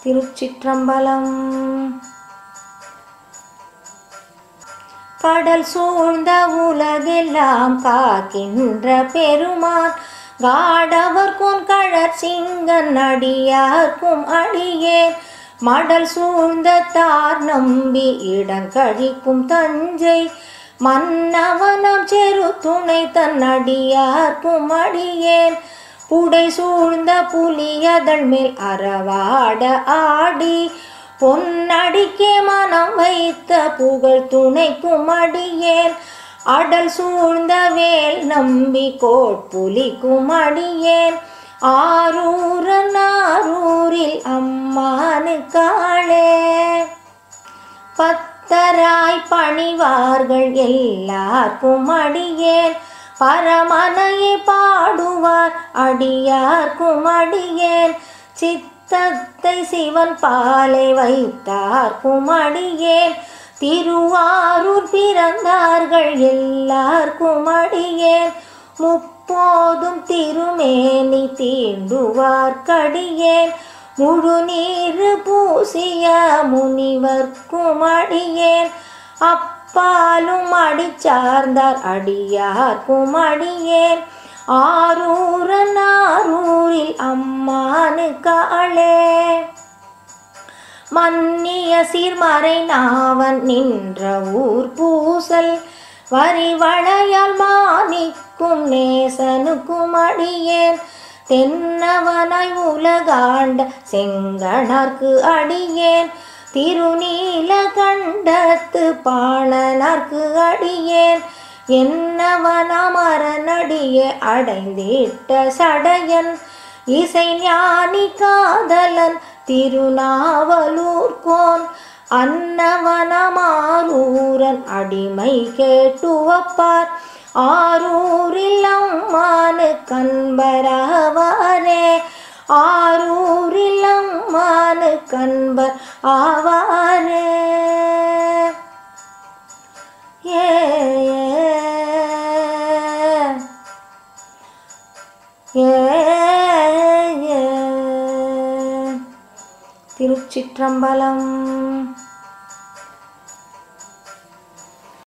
திருச்சிற்றம்பலம் கடல் சூழ்ந்த உலகெல்லாம் காக்கின்ற பெருமான் காடவர் கொன் கழற் சிங்கன் அடியார்க்கும் அடியேன் மடல் சூழ்ந்த தார் நம்பி இடங்கழிக்கும் தஞ்சை மன்னவனம் செரு துணை தன் அடியார்க்கும் அடியேன் புடை சூழ்ந்த புலியதழ் மேல் அறவாட ஆடி பொன்னடிக்கே மனம் வைத்த புகழ் துணைக்கும் அடியேன் அடல் சூழ்ந்த வேல் நம்பி கோட்புலிக்கும் அடியேன் ஆரூரன் ஆரூரில் அம்மானு காளே பத்தராய் பணிவார்கள் எல்லார்க்கும் அடியேன் பரமனையை பாடுவார் அடியார்க்கும் அடியேன் சித்தத்தை சிவன் பாலை வைத்தார்க்கும் அடியேன் திருவாரூர் பிறந்தார்கள் எல்லார்க்கும் அடியேன் முப்போதும் திருமேனி தீண்டுவார் கடியேன் முழு நீர் பூசிய முனிவர்க்கும் அடியேன் அப்பாலும் அடிச்சார்ந்தார் அடியார்க்கும் அடியேன் ஆரூரன் ஆரூரில் அம்மானு காளே மன்னிய சீர்மறை நாவன் நின்ற ஊர் பூசல் வரிவளையால் மாணிக்கும் நேசனுக்கும் அடியேன் தென்னவனாய் உலகாண்ட செங்கணர்க்கு அடியேன் திருநீல கண்டத்து பாணனர்க்கு அடியேன் என்னவனமரனடிய அடைந்திட்ட சடையன் இசை ஞானி காதலன் திருநாவலூர்கோன் அன்னவனமாரூரன் அடிமை கேட்டுவப்பார் ஆரூரில் அம்மானு கண்பராவாரே ஆரூரில் அம்மானு கண்பர் ஆவாரே ஏ ஏ ஏ திருச்சிற்றம்பலம்